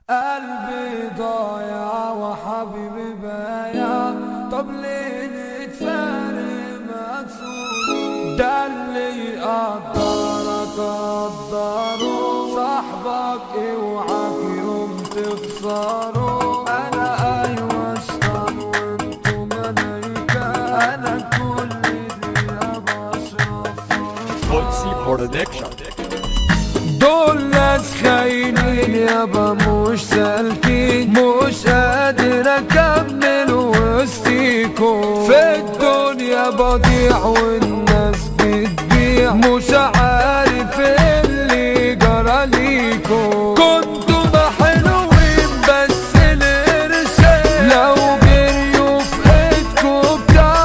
قلبي ضايع وحبيبي بايع طب ليه نتفارق مقصود ده اللي يقدرك قدره صاحبك اوعك يوم تخسره انا ايوه اشطر وانتو ملايكة انا كل دقيقة بشرف Quincy Production. دول ناس خاينين يابا مش سالكين مش قادر اكمل وسطيكم في الدنيا بضيع والناس بتبيع مش عارف اللي جرى ليكم كنتوا حلوين بس القرشين لو جريوا في ايدكم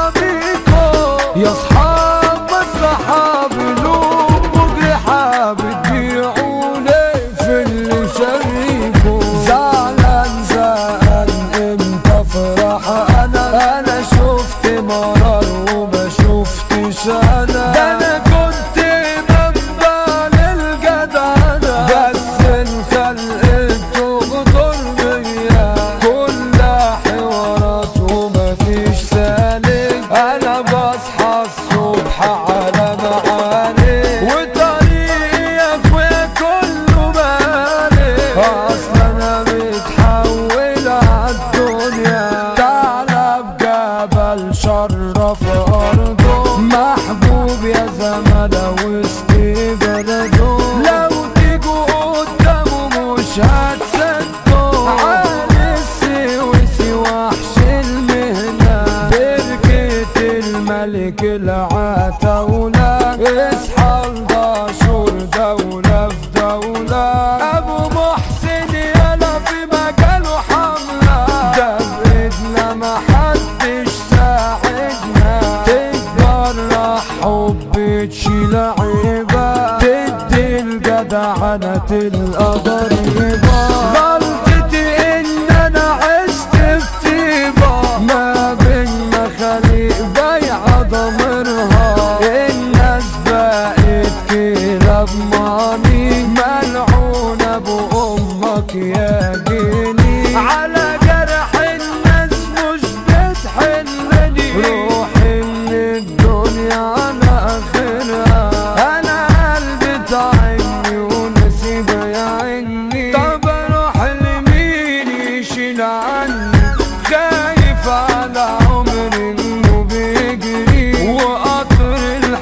بتعبيكم يا اصحاب مصلحة بلوم مجرحة بتبيعوا ليه في اللي شاريكوا زعلان زعلان امتى افرح انا انا شفت مرار وما شفتش انا ده انا كنت منبع للجدعنة بس الخلق تغدر بيا كلها حوارات ومفيش سالك انا بصحى الصبح على معاني وطريقي يا اخويا كله مالك اصل انا متحول عالدنيا تعالى بجبل شرف ارضه محبوب يا زملاء وسط بلده لو تيجوا قدامه مش هتصدقوا عالي السويسي وحش المهنة بركة الملك العتاولة اصحى الدشور دولة في دولة ابو محسن يلا في مجاله حملة ده بايدنا محدش ساعدنا تتجرح حب تشيل عيبة تدي الجدعنة القدر يبا غلطتي ان انا عشت في طيبة ما بين مخاليق بايعة ضميرها الناس بقت كده بماني ملعون ابو امك يا جيني على جرح الناس مش بتحلني روحي من الدنيا على اخرها انا قلبي تعبني ونسيب يعيني طب اروح لمين يشيل عني خايف على عمري انه بيجري وقطر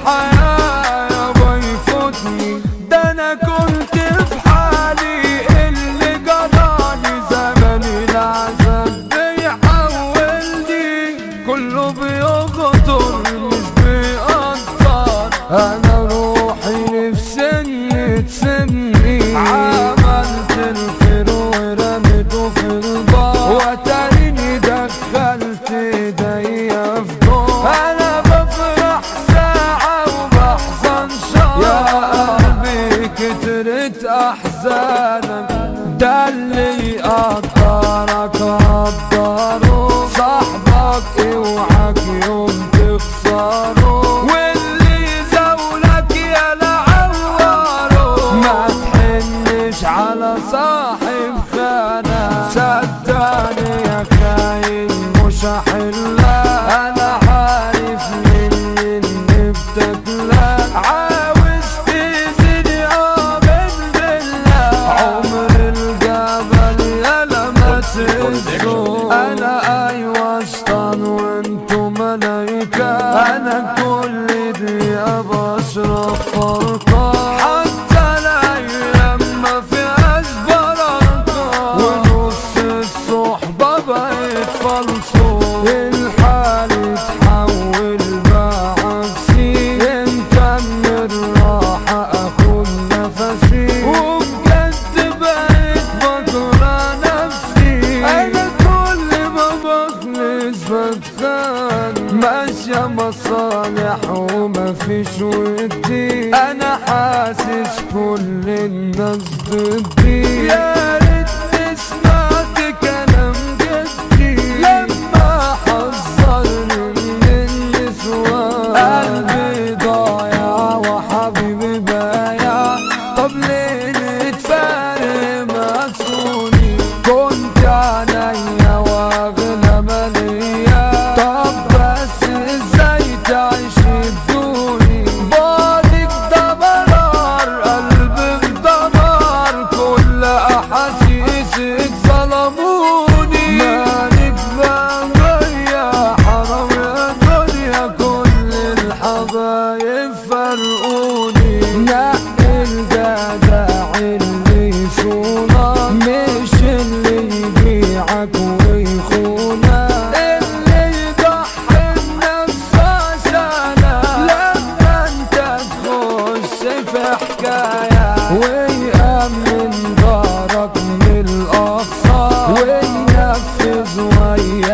الحياة يابا يفوتني ده انا كنت في حالي اللي جراني زمن العذاب بيحولني كله بيغدر مش بيقدر انا روحي نفسي ان تسني عملت الخير ورميته في البار وتريني دخلت ايديا في دور انا بفرح ساعة وبحزن شهر يا قلبي كترت احزانك ده اللي يقدرك قدره صاحبك اوعك يوم تخسره واللي يزولك يا لعوره ما تحنش على صاحب خانة صدقني يا خاين مش هحلها انا عارف من اللي بتاكلك عاوز تزيد قابل بالله عمر الجبل يلا ما تهزه انا ايوه شطان وانتو ملايكة انا كل دقيقة بشرف فرقة حتى الايام ما فيهاش بركة ونص الصحبة بقت فلسو الحال اتحول بقى عكسي انت من الراحة اخد نفسي وبجد بقيت بكره نفسي انا كل ما بخلص بتخان ماشية مصالح ومفيش ودي انا حاسس كل الناس ضدي يا ريتني سمعت كلام جدي لما حذرني من النسوان قلبي ضايع وحبيبي بايع طب ليه نتفارق مقسوني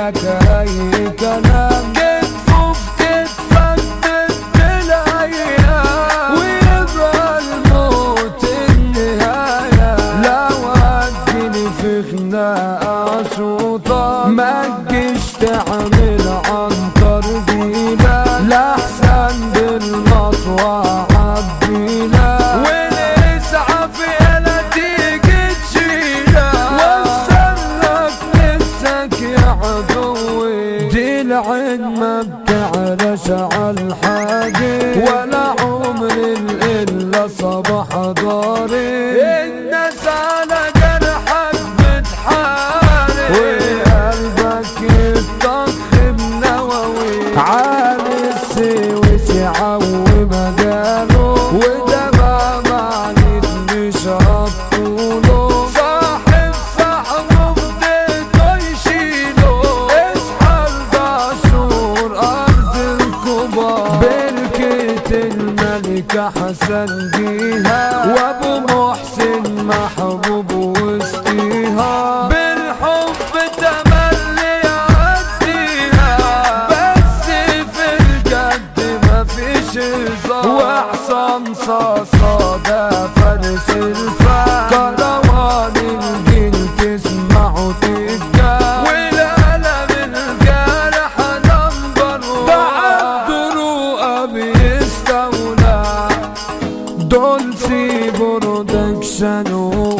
لك اي كلام كتفه في كتفك ضد الايام ويبقى الموت النهاية لو اديني في خناقة شوطة ما تجيش تعمل عنتر بينا لحسن بالمطوع عبينا والاسعاف يلا تيجي تشيلها واسألك نفسك يا عدوي دي العين ما بتعرش عالحاجة ولا عمر الا صباح ضاري الناس على جرحك بتحارب وقلبك يطخ بنووي عالي السويس يعوي مجاله وده ما معنيت مش هطوله صاحب صاحبه بديته يشيله اصحى الدشور ارض الكبار بركة الملكة حسن جيها وابو محسن محبوب وسطيها بالحب تملي يعديها بس في الجد مفيش هزار وعصام صاصا ده فارس الفن كروان الجيل تسمعه تتجاه والقلم الجارح نمبر بعد رؤى بيستولى دولسي برودكشن